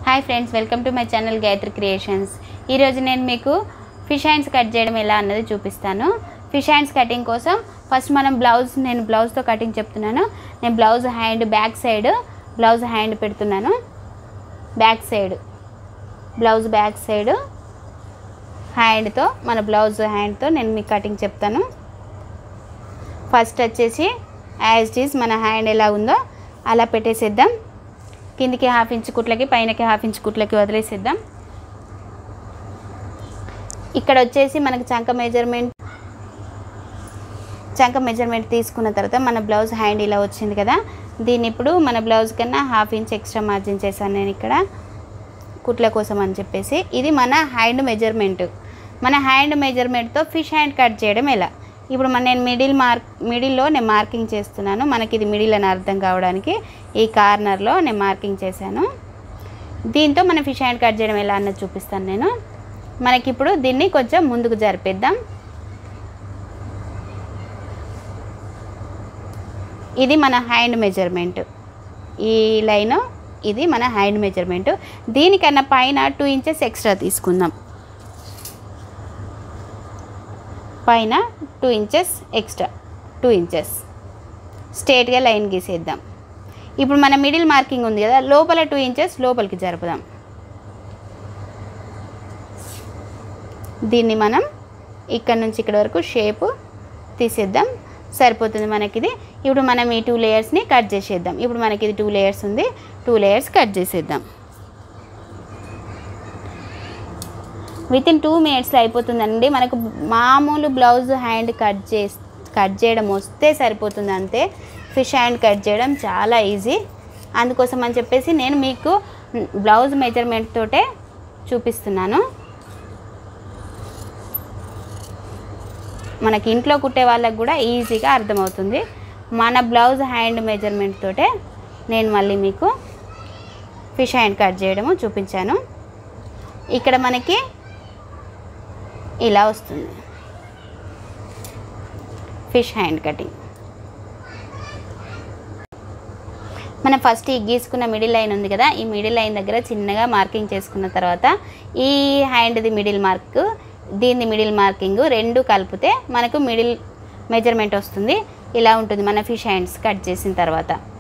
hi friends welcome to my channel Gayatri creations ఈరోజు నేను మీకు ఫిష్ హ్యాండ్స్ కట్ చేయడం ఎలా అన్నది చూపిస్తాను ఫిష్ హ్యాండ్స్ కటింగ్ కోసం ఫస్ట్ మనం బ్లౌజ్ నేను బ్లౌజ్తో కటింగ్ చెప్తున్నాను నేను blouse hand back side blouse hand పెడుతున్నాను back side blouse back side హ్యాండ్తో మన బ్లౌజ్ హ్యాండ్తో నేను మీకు కటింగ్ చెప్తాను ఫస్ట్ వచ్చేసి యాజ్ ఇట్ ఈజ్ మన హ్యాండ్ ఎలా ఉందో అలా పెట్టేసేద్దాం కిందికి హాఫ్ ఇంచ్ కుట్లకి పైనకి హాఫ్ ఇంచ్ కుట్లకి వదిలేసేద్దాం ఇక్కడ వచ్చేసి మనకి చంక మెజర్మెంట్ చంక మెజర్మెంట్ తీసుకున్న తర్వాత మన బ్లౌజ్ హ్యాండ్ ఇలా వచ్చింది కదా దీన్ని ఇప్పుడు మన బ్లౌజ్ కన్నా హాఫ్ ఇంచ్ ఎక్స్ట్రా మార్జిన్ చేశాను నేను ఇక్కడ కుట్ల కోసం అని చెప్పేసి ఇది మన హ్యాండ్ మెజర్మెంట్ మన హ్యాండ్ మెజర్మెంట్తో ఫిష్ హ్యాండ్ కట్ చేయడం ఎలా ఇప్పుడు మన నేను మిడిల్ మార్క్ మిడిల్లో నేను మార్కింగ్ చేస్తున్నాను మనకి ఇది మిడిల్ అని అర్థం కావడానికి ఈ కార్నర్లో నేను మార్కింగ్ చేశాను దీంతో మన ఫిష్ హ్యాండ్ కట్ చేయడం ఎలా అన్నది చూపిస్తాను నేను మనకి ఇప్పుడు దీన్ని కొంచెం ముందుకు జరిపేద్దాం ఇది మన హ్యాండ్ మెజర్మెంట్ ఈ లైన్ ఇది మన హ్యాండ్ మెజర్మెంట్ దీనికన్నా పైన టూ ఇంచెస్ ఎక్స్ట్రా తీసుకుందాం పైన two inches extra two inches స్ట్రేట్గా లైన్ గీసేద్దాం ఇప్పుడు మన మిడిల్ మార్కింగ్ ఉంది కదా లోపల టూ ఇంచెస్ లోపలికి జరుపుదాం దీన్ని మనం ఇక్కడ నుంచి ఇక్కడ వరకు షేపు తీసేద్దాం సరిపోతుంది మనకి ఇది ఇప్పుడు మనం ఈ టూ లేయర్స్ని కట్ చేసేద్దాం ఇప్పుడు మనకి ఇది టూ లేయర్స్ ఉంది టూ లేయర్స్ కట్ చేసేద్దాం విత్ ఇన్ టూ మినిట్స్లో అయిపోతుందండి మనకు మామూలు బ్లౌజ్ హ్యాండ్ కట్ చే కట్ చేయడం వస్తే సరిపోతుంది అంతే ఫిష్ హ్యాండ్ కట్ చేయడం చాలా ఈజీ అందుకోసం అని చెప్పేసి నేను మీకు బ్లౌజ్ మెజర్మెంట్ తోటే చూపిస్తున్నాను మనకి ఇంట్లో కుట్టే వాళ్ళకి కూడా ఈజీగా అర్థమవుతుంది మన బ్లౌజ్ హ్యాండ్ మెజర్మెంట్ తోటే నేను మళ్ళీ మీకు ఫిష్ హ్యాండ్ కట్ చేయడము చూపించాను ఇక్కడ మనకి ఇలా వస్తుంది ఫిష్ హ్యాండ్ కటింగ్ మనం ఫస్ట్ ఈ గీసుకున్న మిడిల్ లైన్ ఉంది కదా ఈ మిడిల్ లైన్ దగ్గర చిన్నగా మార్కింగ్ చేసుకున్న తర్వాత ఈ హ్యాండ్ది మిడిల్ మార్క్ దీన్ని మిడిల్ మార్కింగ్ రెండు కలిపితే మనకు మిడిల్ మెజర్మెంట్ వస్తుంది ఇలా ఉంటుంది మన ఫిష్ హ్యాండ్స్ కట్ చేసిన తర్వాత